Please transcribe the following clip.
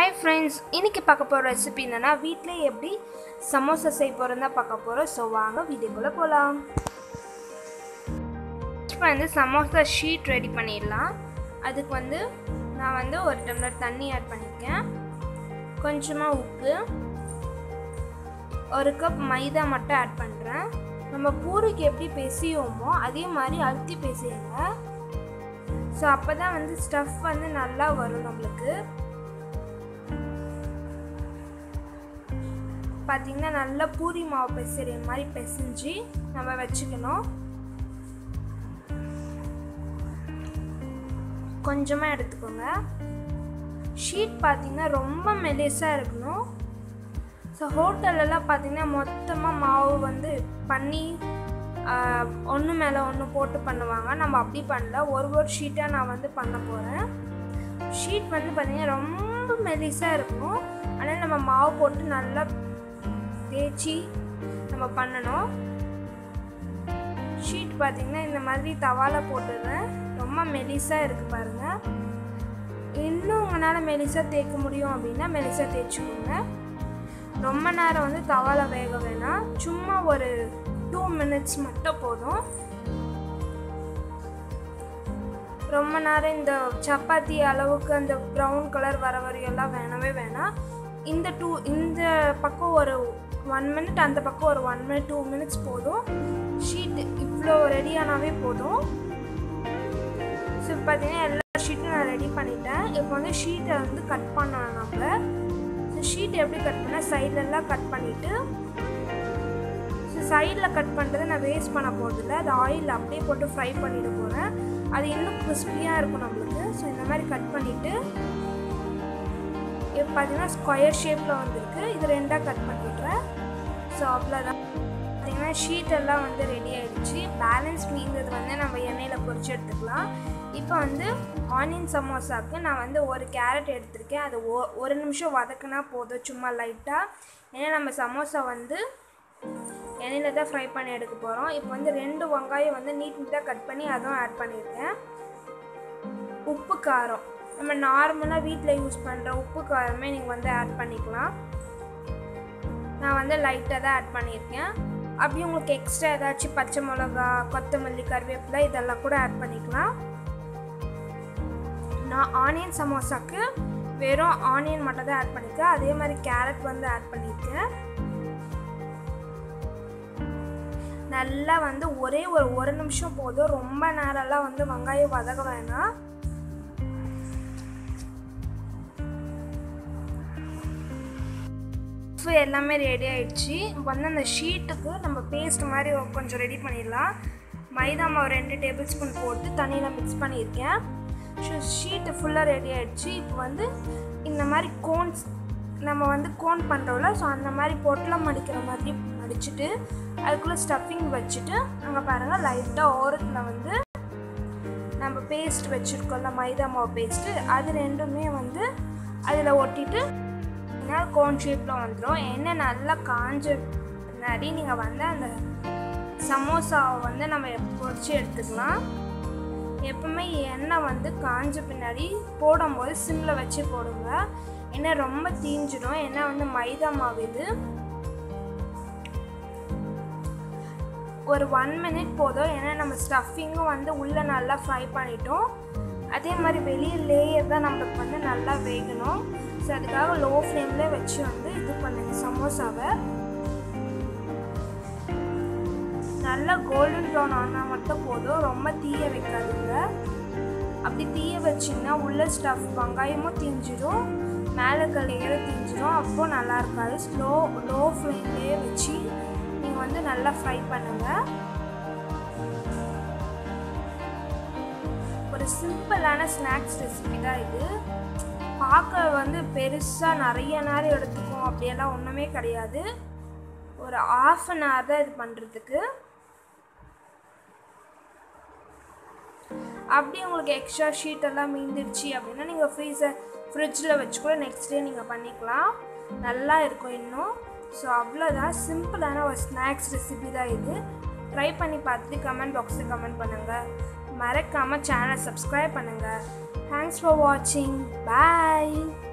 hi friends இன்றைக்கி பார்க்க போகிற ரெசிபி என்னென்னா வீட்டிலே எப்படி சமோசா செய்ய போகிறோம் தான் பார்க்க போகிறோம் ஸோ வாங்க வீடியோக்குள்ளே போகலாம் இப்போ வந்து சமோசா ஷீட் ரெடி பண்ணிடலாம் அதுக்கு வந்து நான் வந்து ஒரு டம்ளர் தண்ணி ஆட் பண்ணியிருக்கேன் கொஞ்சமாக உப்பு ஒரு கப் மைதா மட்டும் ஆட் பண்ணுறேன் நம்ம பூரிக்கு எப்படி பெசியோமோ அதே மாதிரி அழுத்தி பேசிடுங்க ஸோ அப்போ தான் வந்து ஸ்டஃப் வந்து நல்லா வரும் நம்மளுக்கு பார்த்திங்கன்னா நல்லா பூரி மாவு பெசுகிற மாதிரி பெசிஞ்சு நம்ம வச்சுக்கணும் கொஞ்சமாக எடுத்துக்கோங்க ஷீட் பார்த்திங்கன்னா ரொம்ப மெலிசாக இருக்கணும் ஸோ ஹோட்டல்லலாம் பார்த்திங்கன்னா மொத்தமாக மாவு வந்து பண்ணி ஒன்று மேலே ஒன்று போட்டு பண்ணுவாங்க நம்ம அப்படி பண்ணல ஒரு ஒரு ஷீட்டாக நான் வந்து பண்ண போகிறேன் ஷீட் வந்து பார்த்திங்கன்னா ரொம்ப மெலிசாக இருக்கணும் ஆனால் நம்ம மாவு போட்டு நல்லா தேய்ச்சி நம்ம பண்ணணும் ஷீட் பார்த்திங்கன்னா இந்த மாதிரி தவால போட்டுடுறேன் ரொம்ப மெலிசாக இருக்குது பாருங்கள் இன்னும் உங்களால் மெலிசாக தேய்க்க முடியும் அப்படின்னா மெலிசாக தேய்ச்சிக்கோங்க ரொம்ப நேரம் வந்து தவால வேக வேணாம் சும்மா ஒரு டூ மினிட்ஸ் மட்டும் போதும் ரொம்ப நேரம் இந்த சப்பாத்தி அளவுக்கு அந்த ப்ரௌன் கலர் வர வரையெல்லாம் வேணவே வேணாம் இந்த டூ இந்த பக்கம் ஒரு ஒன் மினிட் அந்த பக்கம் ஒரு ஒன் மினிட் டூ மினிட்ஸ் போதும் ஷீட் இவ்வளோ ரெடியானாவே போதும் ஸோ பார்த்தீங்கன்னா எல்லா ஷீட்டும் நான் ரெடி பண்ணிட்டேன் இப்போ வந்து ஷீட்டை வந்து கட் பண்ணணும் நம்ம ஸோ ஷீட் எப்படி கட் பண்ணால் சைட்லலாம் கட் பண்ணிவிட்டு ஸோ சைடில் கட் பண்ணுறதை நான் வேஸ்ட் பண்ண போகிறதில்ல அது ஆயில் அப்படியே போட்டு ஃப்ரை பண்ணிட போகிறேன் அது இன்னும் கிறிஸ்பியாக இருக்கும் நம்மளுக்கு ஸோ இந்த மாதிரி கட் பண்ணிவிட்டு இப்போ பார்த்தீங்கன்னா ஸ்கொயர் ஷேப்பில் வந்திருக்கு இது ரெண்டாக கட் பண்ணிடுறேன் ஸோ அவ்வளோதான் பார்த்தீங்கன்னா ஷீட் எல்லாம் வந்து ரெடி ஆகிடுச்சு பேலன்ஸ் மீந்தது வந்து நம்ம எண்ணெயில் பொரிச்சு எடுத்துக்கலாம் இப்போ வந்து ஆனியன் சமோசாவுக்கு நான் வந்து ஒரு கேரட் எடுத்திருக்கேன் அது ஒ ஒரு நிமிஷம் வதக்குனா போதும் சும்மா லைட்டாக ஏன்னா நம்ம சமோசா வந்து எண்ணெயில் தான் ஃப்ரை பண்ணி எடுக்க போகிறோம் இப்போ வந்து ரெண்டு வெங்காயம் வந்து நீட் நீட்டாக கட் பண்ணி அதுவும் ஆட் பண்ணியிருக்கேன் உப்பு காரம் நம்ம நார்மலாக வீட்டில் யூஸ் பண்ணுற உப்பு காரமே நீங்கள் வந்து ஆட் பண்ணிக்கலாம் நான் வந்து லைட்டாக தான் ஆட் பண்ணியிருக்கேன் அப்படி உங்களுக்கு எக்ஸ்ட்ரா ஏதாச்சும் பச்சை மிளகா கொத்தமல்லி கருவேப்பிலை இதெல்லாம் கூட ஆட் பண்ணிக்கலாம் நான் ஆனியன் சமோசாக்கு வெறும் ஆனியன் மட்டும் தான் ஆட் பண்ணியிருக்கேன் அதே மாதிரி கேரட் வந்து ஆட் பண்ணியிருக்கேன் நல்லா வந்து ஒரே ஒரு ஒரு நிமிஷம் போதும் ரொம்ப நேரம்லாம் வந்து வெங்காயம் வதக்க வேணாம் ஸோ எல்லாமே ரெடி ஆயிடுச்சு இப்போ வந்து அந்த ஷீட்டுக்கு நம்ம பேஸ்ட் மாதிரி கொஞ்சம் ரெடி பண்ணிடலாம் மைதா மாவு ரெண்டு டேபிள் ஸ்பூன் போட்டு தண்ணியில் மிக்ஸ் பண்ணியிருக்கேன் ஸோ ஷீட்டு ஃபுல்லாக ரெடி ஆகிடுச்சு இப்போ வந்து இந்த மாதிரி கோன்ஸ் நம்ம வந்து கோன் பண்ணுறோம்ல ஸோ அந்த மாதிரி பொட்டலம் மடிக்கிற மாதிரி மடிச்சுட்டு அதுக்குள்ளே ஸ்டஃபிங் வச்சுட்டு அங்கே பாருங்கள் லைட்டாக ஓரத்தில் வந்து நம்ம பேஸ்ட் வச்சுருக்கோம்ல மைதா மாவு பேஸ்ட்டு அது ரெண்டுமே வந்து அதில் ஒட்டிட்டு கோன் ஷேப்பில் வந்துடும் எண்ணெய் நல்லா காஞ்ச பின்னாடி நீங்கள் வந்து அந்த சமோசாவை வந்து நம்ம பொரிச்சு எடுத்துக்கலாம் எப்பவுமே எண்ணெய் வந்து காஞ்ச பின்னாடி போடும்போது சிம்மில் வச்சு போடுங்க எண்ணெய் ரொம்ப தீஞ்சிடும் எண்ணெய் வந்து மைதா மாவு இது ஒரு ஒன் மினிட் போதும் ஏன்னா நம்ம ஸ்டஃபிங்கும் வந்து உள்ளே நல்லா ஃப்ரை பண்ணிட்டோம் அதே மாதிரி வெளியே லேயர் தான் நம்மளுக்கு வந்து நல்லா வேகணும் ஸோ அதுக்காக லோ ஃப்ளேமில் வச்சு வந்து இது பண்ணுங்க சமோசாவை நல்லா கோல்டன் ப்ரௌன் ஆனால் மட்டும் போதும் ரொம்ப தீய வைக்காதுங்க அப்படி தீய வச்சிங்கன்னா உள்ள ஸ்டஃப் வெங்காயமும் தீஞ்சிடும் மேலே இருக்க லேயரும் தீஞ்சிடும் அப்போது நல்லா இருக்காது ஸ்லோ லோ ஃப்ளேம்லேயே வச்சு நீங்கள் வந்து நல்லா ஃப்ரை பண்ணுங்கள் ஒரு சிம்பிளான ஸ்நாக்ஸ் ரெசிபி தான் இது பார்க்க வந்து பெருசாக நிறைய நேரம் எடுத்துக்கும் அப்படியெல்லாம் ஒன்றுமே கிடையாது ஒரு ஆஃப் அன் ஹவர் தான் இது பண்ணுறதுக்கு அப்படி உங்களுக்கு எக்ஸ்ட்ரா ஷீட் எல்லாம் மீந்துடுச்சு அப்படின்னா நீங்கள் ஃப்ரீசர் ஃப்ரிட்ஜில் வச்சு கூட நெக்ஸ்ட் டே நீங்கள் பண்ணிக்கலாம் நல்லா இருக்கும் இன்னும் ஸோ அவ்வளோதான் சிம்பிளான ஒரு ஸ்நாக்ஸ் ரெசிபி தான் இது ட்ரை பண்ணி பார்த்துட்டு கமெண்ட் பாக்ஸில் கமெண்ட் பண்ணுங்கள் மறக்காமல் சேனலை சப்ஸ்கிரைப் பண்ணுங்கள் தேங்க்ஸ் ஃபார் வாட்சிங் பாய்